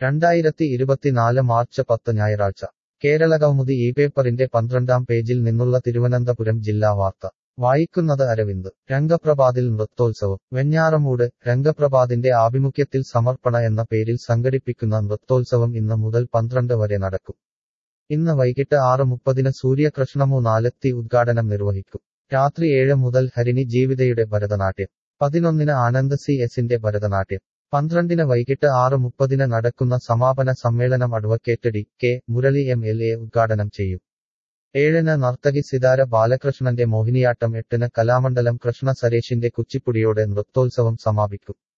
രണ്ടായിരത്തി ഇരുപത്തിനാല് മാർച്ച് പത്ത് ഞായറാഴ്ച കേരളകൗമുദി ഈ പേപ്പറിന്റെ പന്ത്രണ്ടാം പേജിൽ നിന്നുള്ള തിരുവനന്തപുരം ജില്ലാ വാർത്ത വായിക്കുന്നത് അരവിന്ദ് രംഗപ്രഭാതിൽ നൃത്തോത്സവം വെഞ്ഞാറമൂട് രംഗപ്രഭാതിന്റെ ആഭിമുഖ്യത്തിൽ സമർപ്പണ എന്ന പേരിൽ സംഘടിപ്പിക്കുന്ന നൃത്തോത്സവം ഇന്ന് മുതൽ പന്ത്രണ്ട് വരെ നടക്കും ഇന്ന് വൈകിട്ട് ആറ് മുപ്പതിന് സൂര്യകൃഷ്ണമൂന്നാലെത്തി ഉദ്ഘാടനം നിർവഹിക്കും രാത്രി ഏഴ് മുതൽ ഹരിണി ജീവിതയുടെ ഭരതനാട്യം പതിനൊന്നിന് ആനന്ദ് സി എസിന്റെ ഭരതനാട്യം പന്ത്രണ്ടിന് വൈകിട്ട് ആറ് മുപ്പതിന് നടക്കുന്ന സമാപന സമ്മേളനം advocate D K Murali M L A ഉദ്ഘാടനം ചെയ്യും ഏഴിന് നർത്തകി സിതാര ബാലകൃഷ്ണന്റെ മോഹിനിയാട്ടം എട്ടിന് കലാമണ്ഡലം കൃഷ്ണ സരേഷിന്റെ കുച്ചിപ്പുടിയോടെ നൃത്തോത്സവം സമാപിക്കും